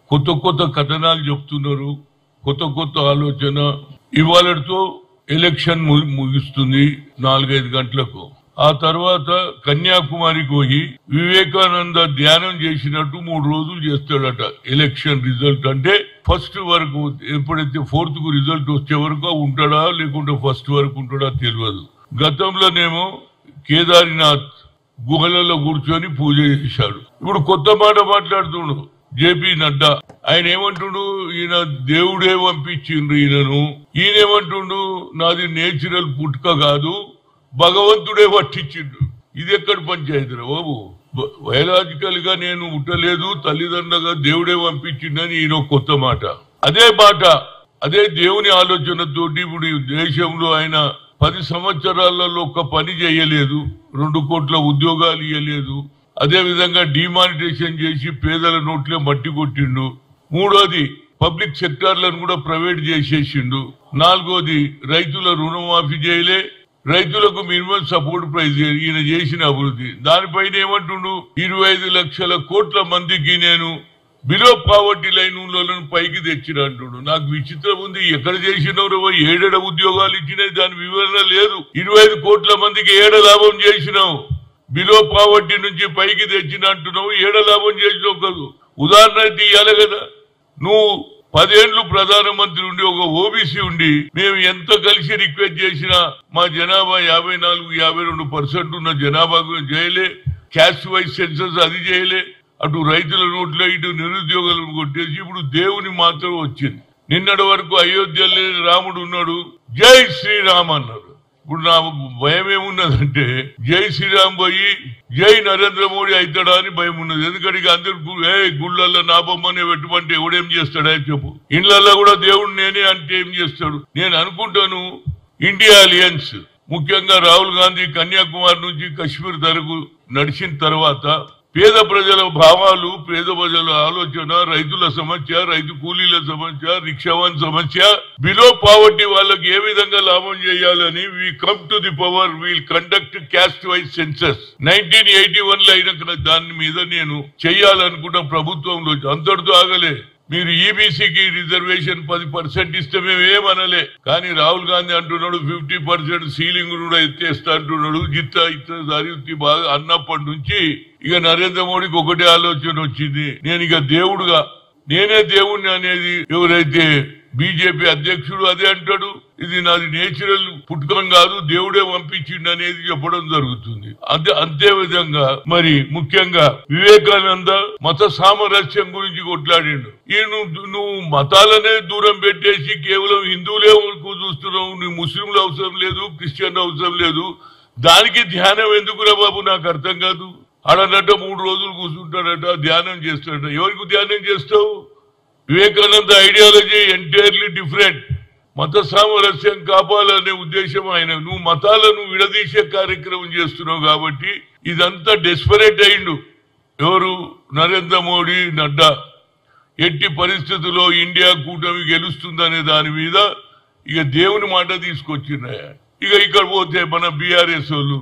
కొత్త కొత్త కథనాలు చెప్తున్నారు కొత్త కొత్త ఆలోచన ఇవాళతో ఎలక్షన్ ము- ముగిస్తుంది నాలుగైదు గంటలకు ఆ తర్వాత కన్యాకుమారికి పోయి వివేకానంద ధ్యానం చేసినట్టు మూడు రోజులు చేస్తాడట ఎలక్షన్ రిజల్ట్ అంటే ఫస్ట్ వరకు ఎప్పుడైతే ఫోర్త్ కు రిజల్ట్ వచ్చే వరకు ఉంటాడా లేకుంటే ఫస్ట్ వరకు ఉంటాడా తెలియదు గతంలోనేమో కేదార్నాథ్ గుహలలో కూర్చొని పూజ చేశాడు ఇప్పుడు కొత్త మాట మాట్లాడుతుండు జేపీ నడ్డా ఆయన ఏమంటుండు ఈయన దేవుడే పంపించిండ్రు ఈయనను ఈయనేమంటుండు నాది నేచురల్ పుట్టుక కాదు భగవంతుడే పట్టించిండు ఇది ఎక్కడ పంచాయతీరా బాబు బయలాజికల్ గా నేను ఉట్టలేదు తల్లిదండ్రులుగా దేవుడే పంపించిండని ఈయన ఒక కొత్త మాట అదే మాట అదే దేవుని ఆలోచనతోటి ఇప్పుడు ఈ దేశంలో ఆయన పది సంవత్సరాలలో ఒక్క పని చేయలేదు రెండు కోట్ల ఉద్యోగాలు ఇవ్వలేదు అదే విధంగా డిమానిటేషన్ చేసి పేదల నోట్లే మట్టి కొట్టిండు మూడోది పబ్లిక్ సెక్టార్లను కూడా ప్రైవేట్ చేసేసిండు నాలుగోది రైతుల రుణమాఫీ చేయలే రైతులకు మినిమం సపోర్ట్ ప్రైస్ ఈయన చేసిన అభివృద్ధి దానిపైన ఏమంటుండు ఇరవై ఐదు లక్షల కోట్ల మందికి నేను బిలో పావర్టీ లైన్ లను పైకి తెచ్చిన అంటుడు నాకు విచిత్రం ఉంది ఎక్కడ చేసినావు ఏడేడ ఉద్యోగాలు ఇచ్చినాయి దాని వివరణ లేదు ఇరవై ఐదు కోట్ల మందికి ఏడ లాభం చేసినావు బిలో పావర్టీ నుంచి పైకి తెచ్చిన అంటున్నావు ఏడ లాభం చేసినావు కాదు ఉదాహరణ అయితే ఇవ్వాలి కదా నువ్వు పదేళ్లు ప్రధానమంత్రి ఉండి ఒక ఓబీసీ ఉండి మేము ఎంత కలిసి రిక్వెస్ట్ చేసినా మా జనాభా యాభై నాలుగు యాభై రెండు పర్సెంట్ ఉన్న జనాభా గురించి చేయలే క్యాస్ట్ వైజ్ సెన్సస్ అది చేయలే అటు రైతుల నోట్లో ఇటు నిరుద్యోగులను కొట్టేసి ఇప్పుడు దేవుని మాత్రం వచ్చింది నిన్నటి వరకు అయోధ్యలో రాముడు ఉన్నాడు జై శ్రీరామ్ అన్నారు ఇప్పుడు నా భయం ఏమున్నదంటే జై శ్రీరామ్ పోయి జై నరేంద్ర మోడీ అవుతాడా అని భయం ఉన్నది ఎందుకంటే ఇక అందరు గు- ఏ గుళ్ళల్లో నా బొమ్మనే పెట్టుమంటే ఎవడేం చేస్తాడా అని చెప్పు ఇండ్లల్లో కూడా దేవుడు నేనే అంటే ఏం చేస్తాడు నేను అనుకుంటాను ఇండియా అలియన్స్ ముఖ్యంగా రాహుల్ గాంధీ కన్యాకుమారి నుంచి కశ్మీర్ వరకు నడిచిన తర్వాత పేద ప్రజల భావాలు పేద ప్రజల ఆలోచన రైతుల సమస్య రైతు కూలీల సమస్య రిక్షావాన్ సమస్య బిలో పావర్టీ వాళ్ళకి ఏ విధంగా లాభం చేయాలని we come to the power we'll conduct caste wise census nineteen eighty one లో అయిన దాని మీద నేను చెయ్యాలనుకున్న ప్రభుత్వంలో అంతటితో ఆగలే మీరు ఈబీసీకి రిజర్వేషన్ పది పర్సెంట్ ఇస్తే మేము ఏమనలే కానీ రాహుల్ గాంధీ అంటున్నాడు ఫిఫ్టీ పర్సెంట్ సీలింగ్ కూడా ఎత్తేస్తా అంటున్నాడు జిత్తా ఇత్త దారి బాగా అన్నప్పటి నుంచి ఇక నరేంద్ర మోడీకి ఒకటే ఆలోచన వచ్చింది నేను ఇక దేవుడుగా నేనే దేవుణ్ణి అనేది ఎవరైతే బీజేపీ అధ్యక్షుడు అదే అంటాడు ఇది నాది నేచురల్ పుట్టుకం కాదు దేవుడే పంపించిండు అనేది చెప్పడం జరుగుతుంది అంతే అంతే విధంగా మరి ముఖ్యంగా వివేకానంద మత సామరస్యం గురించి కొట్లాడిండు ఈ నువ్వు నువ్వు మతాలనే దూరం పెట్టేసి కేవలం హిందువులే చూస్తున్నావు నువ్వు ముస్లింలు అవసరం లేదు క్రిస్టియన్ అవసరం లేదు దానికి ధ్యానం ఎందుకురా బాబు నాకు అర్థం కాదు ఆడనట మూడు రోజులు కూర్చుంటాడట ధ్యానం చేస్తాడట ఎవరికి ధ్యానం చేస్తావు వివేకానంద ఐడియాలజీ ఎంటైర్లీ డిఫరెంట్ మత సామరస్యం కాపాలనే ఉద్దేశం ఆయన నువ్వు మతాలను విడదీసే కార్యక్రమం చేస్తున్నావు కాబట్టి ఇదంతా డెస్పరేట్ అయిండు ఎవరు నరేంద్ర మోడీ నడ్డా ఎట్టి పరిస్థితుల్లో ఇండియా కూటమి గెలుస్తుందనే దాని మీద ఇక దేవుని మాట తీసుకొచ్చినాయ ఇక ఇక్కడ పోతే మన బీఆర్ఎస్ వాళ్ళు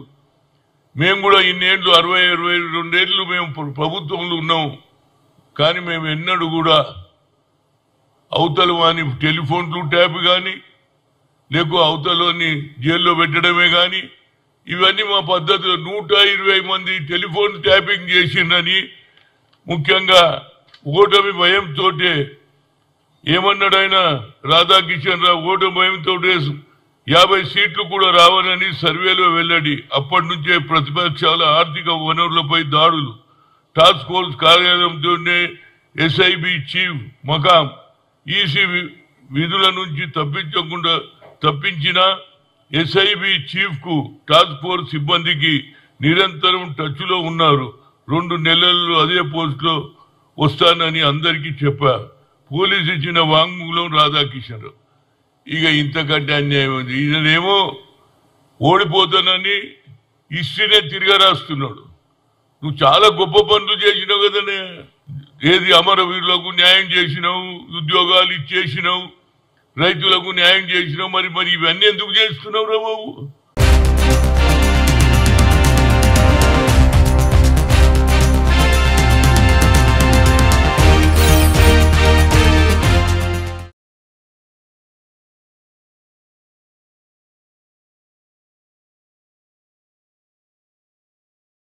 మేము కూడా ఇన్నేళ్లు అరవై ఇరవై రెండేళ్లు మేము ప్ర- ప్రభుత్వంలో ఉన్నాం కానీ మేము ఎన్నడూ కూడా అవతల వాని టెలిఫోన్లు ట్యాప్ కానీ లేకు అవతలని జైల్లో పెట్టడమే కానీ ఇవన్నీ మా పద్ధతిలో నూట ఇరవై మంది టెలిఫోన్ ట్యాపింగ్ చేసిండని ముఖ్యంగా ఓటమి భయంతో ఏమన్నాడు ఆయన రాధాకిషన్ రావు ఓటమి భయంతో యాభై సీట్లు కూడా రావనని సర్వేలో వెల్లడి అప్పటి నుంచే ప్రతిపక్షాల ఆర్థిక వనరులపై దాడులు టాస్క్ ఫోర్స్ కార్యాలయంతోనే ఎస్ఐబి చీఫ్ మకాం ఈసీ వి- విధుల నుంచి తప్పించకుండా తప్పించిన ఎస్ఐబి చీఫ్ కు టాస్క్ ఫోర్స్ సిబ్బందికి నిరంతరం టచ్ లో ఉన్నారు రెండు నెలల్లో అదే పోస్ట్ లో వస్తానని అందరికీ చెప్పా పోలీసు ఇచ్చిన వాంగ్మూలం రాధాకిషన్ రావు ఇక ఇంతకంటే అన్యాయం ఉంది ఈయనేమో ఓడిపోతానని హిస్టరీనే తిరిగి రాస్తున్నాడు నువ్వు చాలా గొప్ప పనులు చేసినావు కదనే ఏది అమరవీరులకు న్యాయం చేసినావు ఉద్యోగాలు ఇచ్చేసినావు రైతులకు న్యాయం చేసినావు మరి మరి ఇవన్నీ ఎందుకు చేస్తున్నావు రా బాబు